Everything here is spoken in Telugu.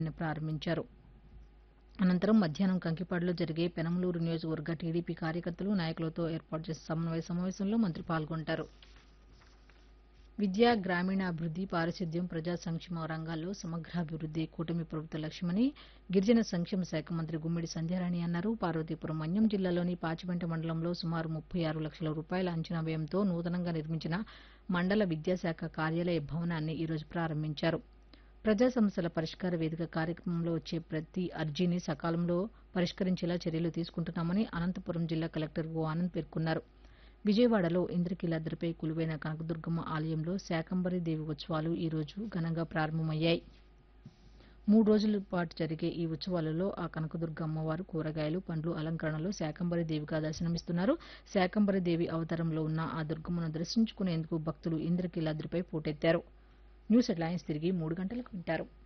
ప్రారంభించారు అనంతరం మధ్యాహ్నం కంకిపాడులో జరిగే పెనమలూరు నియోజకవర్గ టీడీపీ కార్యకర్తలు నాయకులతో ఏర్పాటు చేసిన సమన్వయ సమావేశంలో మంత్రి పాల్గొంటారు విద్య గ్రామీణాభివృద్ది పారిశుద్ధ్యం ప్రజా సంక్షేమ రంగాల్లో సమగ్రాభివృద్ది కూటమి ప్రభుత్వ లక్ష్యమని గిరిజన సంక్షేమ శాఖ మంత్రి గుమ్మిడి సంధ్యారాణి అన్నారు పార్వతీపురం మన్యం జిల్లాలోని పాచిపెంట మండలంలో సుమారు ముప్పై ఆరు లక్షల రూపాయల అంచనా వ్యయంతో నూతనంగా నిర్మించిన మండల విద్యాశాఖ కార్యాలయ భవనాన్ని ఈరోజు ప్రారంభించారు ప్రజా సమస్యల పరిష్కార వేదిక కార్యక్రమంలో వచ్చే ప్రతి అర్జీని సకాలంలో పరిష్కరించేలా చర్యలు తీసుకుంటున్నామని అనంతపురం జిల్లా కలెక్టర్ ఓ ఆనంద్ పేర్కొన్నారు విజయవాడలో ఇంద్రకీలాద్రిపై కొలువైన కనకదుర్గమ్మ ఆలయంలో శాకంబరి దేవి ఉత్సవాలు ఈ రోజు ఘనంగా ప్రారంభమయ్యాయి మూడు రోజుల పాటు జరిగే ఈ ఉత్సవాలలో ఆ కనకదుర్గ అమ్మవారు కూరగాయలు పండ్లు అలంకరణలో శాకంబరి దేవిగా దర్శనమిస్తున్నారు శాకంబరి దేవి అవతారంలో ఉన్న ఆ దుర్గమ్మను దర్శించుకునేందుకు భక్తులు ఇంద్రకీలాద్రిపై పోటెత్తారు న్యూస్ హెడ్లైన్స్ తిరిగి మూడు గంటలకు వింటారు